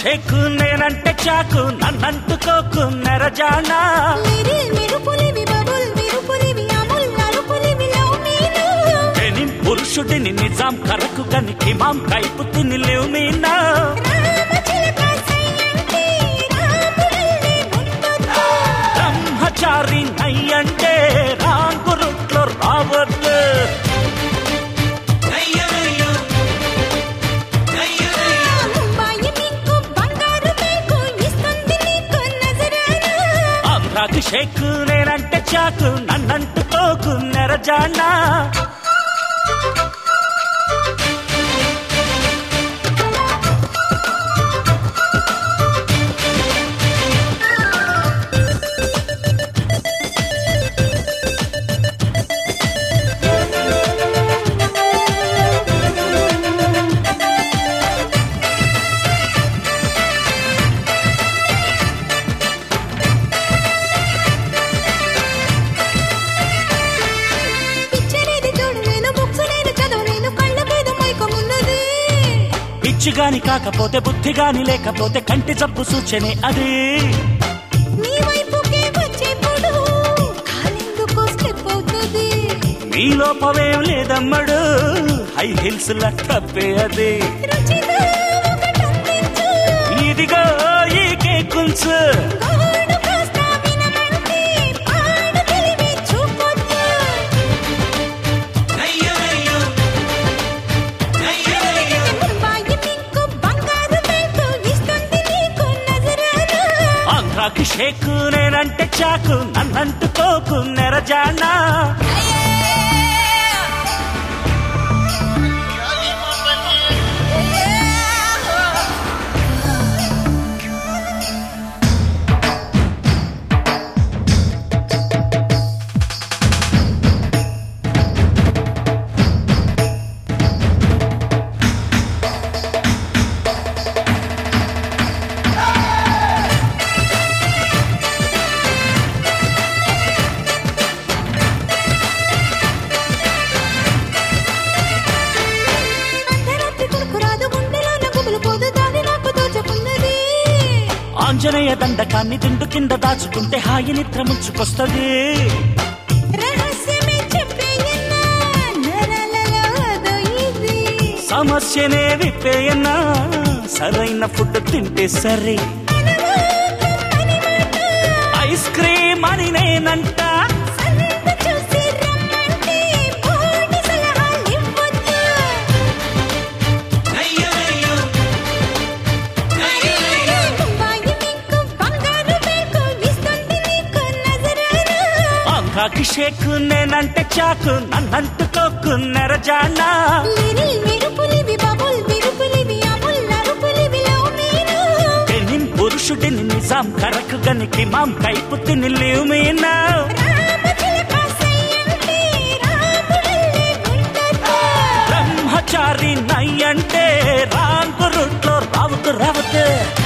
షేకు నేనంటే చాకు నన్నంటుకోకు నెరజానా లిరిల్ మెరుపులివి బబుల్ విరుపులివి అముల్ నలుపులివి లవ్ మీను ఎనిం పురుషుడిని నిజాం కరకు గని కిమాం కైపు తిని లేవు మీనా రామచిలక సయ్యంటే రాములల్లే ముందొద్దు బ్రహ్మచారి నయ్యంటే రాంగురుట్లో రావద్దు ముంబాయి మీకు బంగారు మీకు ఇస్తుంది నీకు నజరానా ఆంధ్రాకి షేకు నేనంటే చాకు నన్నంటుకోకు నెరజానా పిచ్చరేది చూడు నేను బుక్స్ నేను చదువు నేను కళ్ళ మీద మైకమున్నది పిచ్చిగాని కాకపోతే బుద్ధిగాని లేకపోతే కంటి జబ్బు సూచనే అది నీ వైపుకే వచ్చేప్పుడు కాలెందుకు స్టెప్ అవుతుంది నీ లోపమేం లేదమ్మడు హై హిల్స్ లా తప్పే అది రుచిగా ఒకటందించు ఇదిగో ఈ కేకుల్స్ గోడు కాస్త వినమంటే పాడు తెలివి చూపొద్దు ముంబాయి మీకు బంగారు మీకు ఇస్తుంది నీకు నజరానా ఆంధ్రాకి షేకు నేనంటే చాకు నన్నంటుకోకు నెరజానా అర్ధరాత్రి కొనుక్కు రాదు గుండెలోన గుబులు పోదు దారి నాకు దోచుకున్నది ఆంజనేయ దండకాన్ని దిండు కింద దాచుకుంటే హాయి నిద్ర ముంచుకొస్తుంది రహస్యమే చెప్పేయన్నా నరలలో అదో ఇది సమస్యనే విప్పేయన్నా సరైన ఫుడ్ తింటే సరే అనువాదం అని మాట ఐస్ క్రీమ్ అని నేనంట సన్నిధి చూసి రమ్మంటే బోడి సలహాలు ఇవ్వొద్దు ముంబాయి మీకు బంగారు మీకు ఇస్తుంది నీకు నజరానా ఆంధ్రాకి షేక్ నేనంటే చాకు నన్నంటుకోకు నెరజానా లిరిల్ మెరుపులివి బబుల్ విరుపులివి అముల్ నలుపులివి లవ్ మీను ఎనిన్ పురుషుడిని నిజాం కరకు గనికి మాం కైపు తిని లేవు మీనా రామచిలక సయ్యంటే రాములల్లే ముందొద్దు బ్రహ్మచారి నయ్యంటే రాంగు రూట్లో రావుతు రావుతు